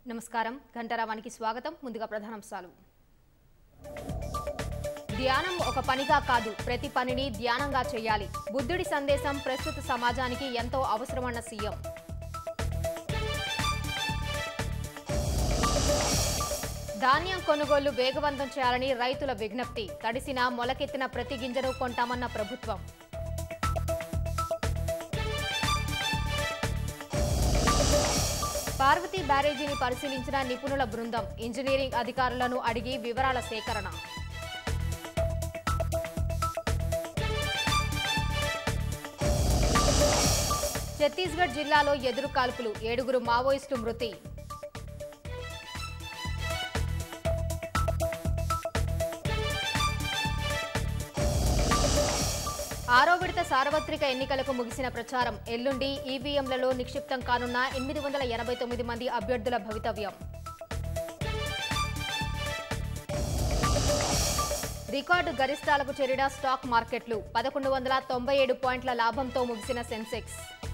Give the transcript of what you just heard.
నమస్కారం ఘంటారావానికి స్వాగతం ముందుగా ప్రధానాంశాలు ధ్యానం ఒక పనిగా కాదు ప్రతి పనిని ధ్యానంగా చేయాలి బుద్ధుడి సందేశం ప్రస్తుత సమాజానికి ఎంతో అవసరమన్న సీఎం ధాన్యం కొనుగోలు వేగవంతం చేయాలని రైతుల విజ్ఞప్తి తడిసిన మొలకెత్తిన ప్రతి గింజను కొంటామన్న ప్రభుత్వం పార్వతీ బ్యారేజీని పరిశీలించిన నిపుణుల బృందం ఇంజనీరింగ్ అధికారులను అడిగి వివరాల సేకరణ ఛత్తీస్గఢ్ జిల్లాలో ఎదురు కాల్పులు ఏడుగురు మావోయిస్టు మృతి ఆరో విడత సార్వత్రిక ఎన్నికలకు ముగిసిన ప్రచారం ఎల్లుండి ఈవీఎంలలో నిక్షిప్తం కానున్న ఎనిమిది వందల ఎనభై తొమ్మిది మంది అభ్యర్థుల భవితవ్యం రికార్డు గరిష్టాలకు చేరిన స్టాక్ మార్కెట్లు పదకొండు వందల తొంభై ఏడు పాయింట్ల లాభంతో ముగిసిన సెన్సెక్స్